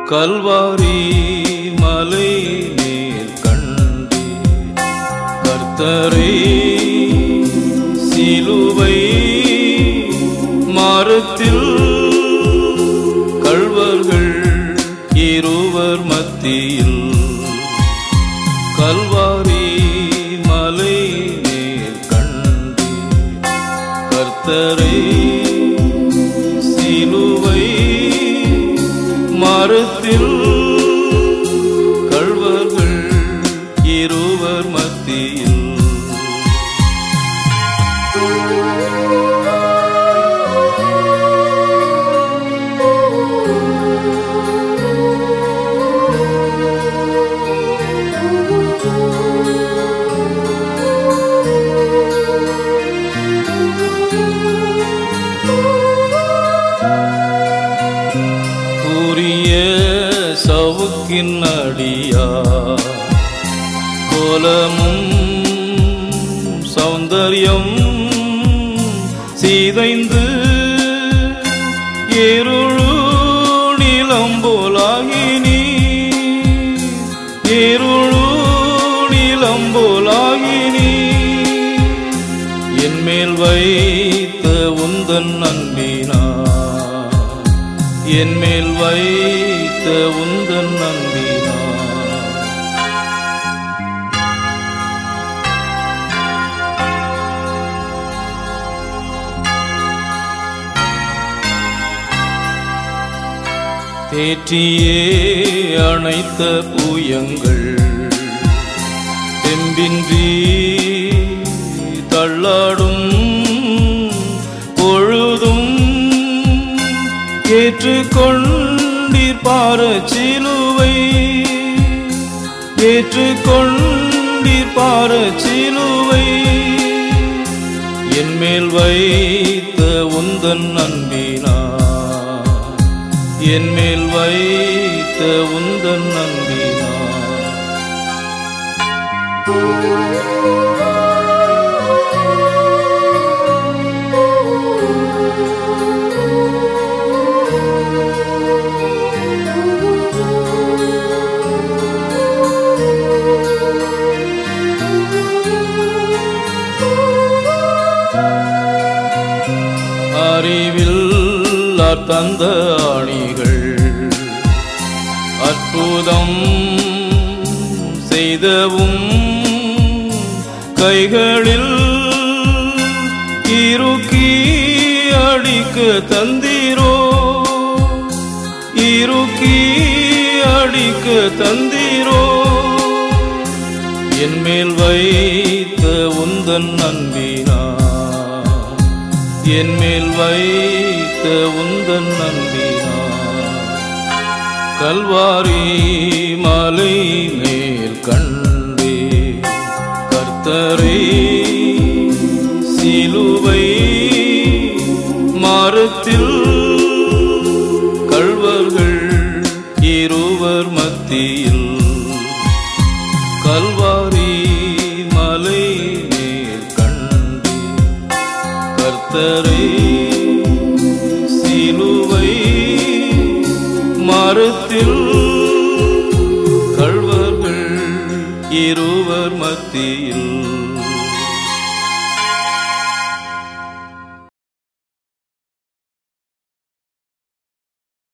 கல்வாரி மலை மேல் கண்டே கர்த்தரை சிலுவை மரத்தில் கள்வர்கள் இருவர் மத்தியில் கல்வாரி மலை மேல் கண்டே கர்த்தரை சிலுவை மரத்தில் கள்வர்கள் இருவர் மத்தியில் கூறிய சவுக்கின் அடியா கோலமும் சௌந்தர்யம் சீதைந்து இருளு நிலம்போலாகினி இருளு நிலம்போலாகினி என் மேல் வைத்த உந்தன் அன்பினா என் மேல் வைத்த உந்தன் நம்பினா தேற்றியே அணைத்த பூயங்கள் தெம்பின்றி தள்ளாடும் பொழுதும் ஏற்றுக்கொண்டீர் பார சிலுவை ஏற்றுக்கொண்டீர் பார சிலுவை என் மேல் வைத்த உந்தன் அன்பினா என் மேல் வைத்த உந்தன் அன்பினா அறிவில் தந்த அணிகள் அற்புதம் செய்தவும் கைகளில் இறுக்கி அடிக்க தந்தீரோ இறுக்கி அடிக்க தந்தீரோ என் மேல் வைத்த உந்தன் அன்பினா என் மேல் வைத்த உந்தன் நம்பினா கல்வாரி மலை மேல் கண்டே கர்த்தரை சிலுவை மரத்தில் கள்வர்கள் இருவர் மத்தியில் கல்வாரி மலை மேல் கண்டே கர்த்தரை சிலுவை மரத்தில் கள்வர்கள் இருவர் மத்தியில்